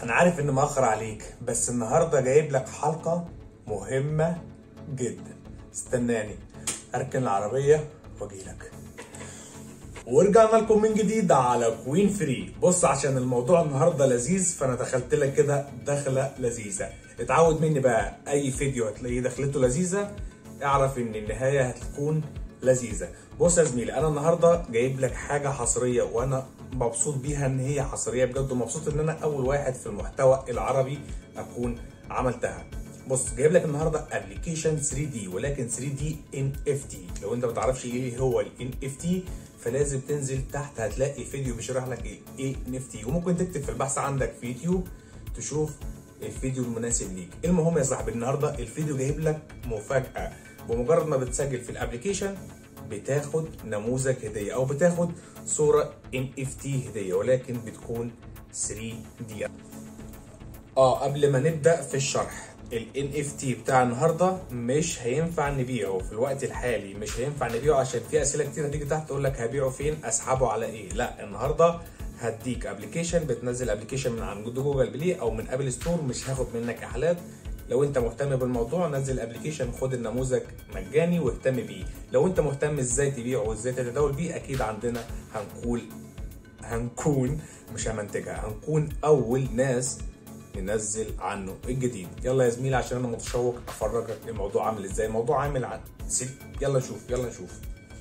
انا عارف ان مأخر عليك بس النهارده جايب لك حلقة مهمة جدا استناني اركن العربية واجيلك ورجعنا لكم من جديد على كوين فري بص عشان الموضوع النهارده لذيذ فانا دخلت لك كده دخله لذيذه اتعود مني بقى اي فيديو هتلاقيه دخلته لذيذه اعرف ان النهايه هتكون لذيذه بص يا زميلي انا النهارده جايب لك حاجه حصريه وانا مبسوط بيها ان هي حصريه بجد ومبسوط ان انا اول واحد في المحتوى العربي اكون عملتها بص جايب لك النهارده ابلكيشن 3 دي ولكن 3 دي ان اف تي لو انت ما تعرفش ايه هو الان اف تي فلازم تنزل تحت هتلاقي فيديو بيشرح لك ايه ايه ان اف تي وممكن تكتب في البحث عندك في يوتيوب تشوف الفيديو المناسب ليك المهم يا صاحبي النهارده الفيديو جايب لك مفاجاه بمجرد ما بتسجل في الابلكيشن بتاخد نموذج هديه او بتاخد صوره ان اف تي هديه ولكن بتكون 3 دي اه قبل ما نبدا في الشرح ال NFT بتاع النهارده مش هينفع نبيعه في الوقت الحالي مش هينفع نبيعه عشان في اسئله كتير هتيجي تحت تقول لك هبيعه فين اسحبه على ايه لا النهارده هديك ابلكيشن بتنزل ابلكيشن من عند جوجل بلاي او من ابل ستور مش هاخد منك احلات لو انت مهتم بالموضوع نزل ابلكيشن خد النموذج مجاني واهتم بيه لو انت مهتم ازاي تبيعه وازاي تتداول بيه اكيد عندنا هنقول هنكون مش همنتجها هنكون اول ناس ننزل عنه الجديد يلا يا زميلي عشان انا متشوق افرجك الموضوع عامل ازاي الموضوع عامل عن سيب يلا نشوف يلا نشوف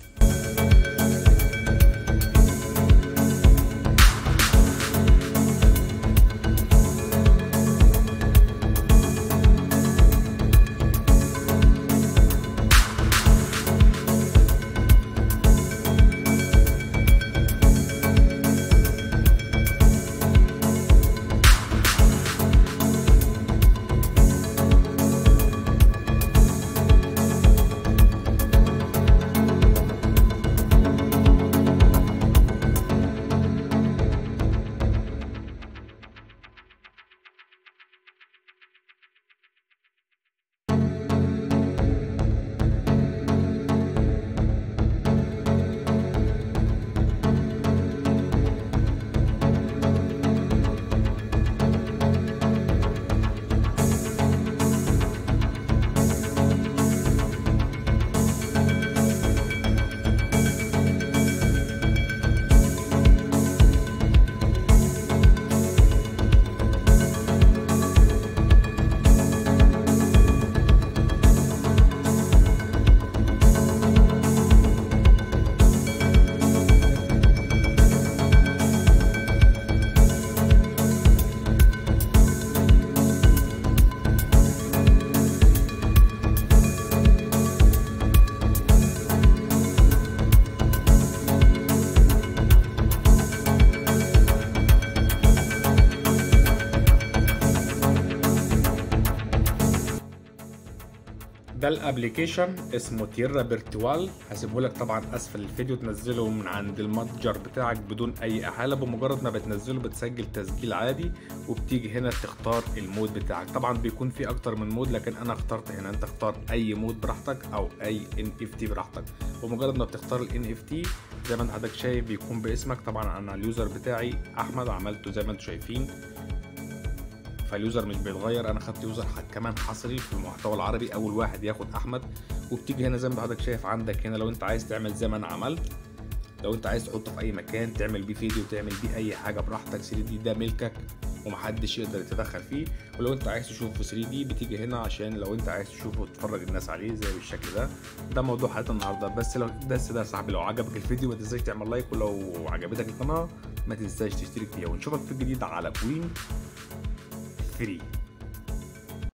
ده الابلكيشن اسمه تيرا فيرتوال هسيبه لك طبعا اسفل الفيديو تنزله من عند المتجر بتاعك بدون اي احاله بمجرد ما بتنزله بتسجل تسجيل عادي وبتيجي هنا تختار المود بتاعك طبعا بيكون في اكتر من مود لكن انا اخترت هنا انت اختار اي مود براحتك او اي ان اف تي براحتك بمجرد ما بتختار الان اف تي زي ما انت حضرتك شايف بيكون باسمك طبعا انا اليوزر بتاعي احمد عملته زي ما انتم شايفين فاليوزر مش بيتغير انا خدت يوزر كمان حصري في المحتوى العربي اول واحد ياخد احمد وبتيجي هنا زي ما حضرتك شايف عندك هنا لو انت عايز تعمل زي ما انا عملت لو انت عايز تحطه في اي مكان تعمل بيه فيديو تعمل بيه اي حاجه براحتك 3 دي ده ملكك ومحدش يقدر يتدخل فيه ولو انت عايز تشوفه في 3 دي بتيجي هنا عشان لو انت عايز تشوفه وتتفرج الناس عليه زي بالشكل ده ده موضوع حلقه النهارده بس لو بس ده يا صاحبي لو عجبك الفيديو ما تنساش تعمل لايك ولو عجبتك القناه ما تنساش تشترك فيها ونشوفك في الجديد على كوين فري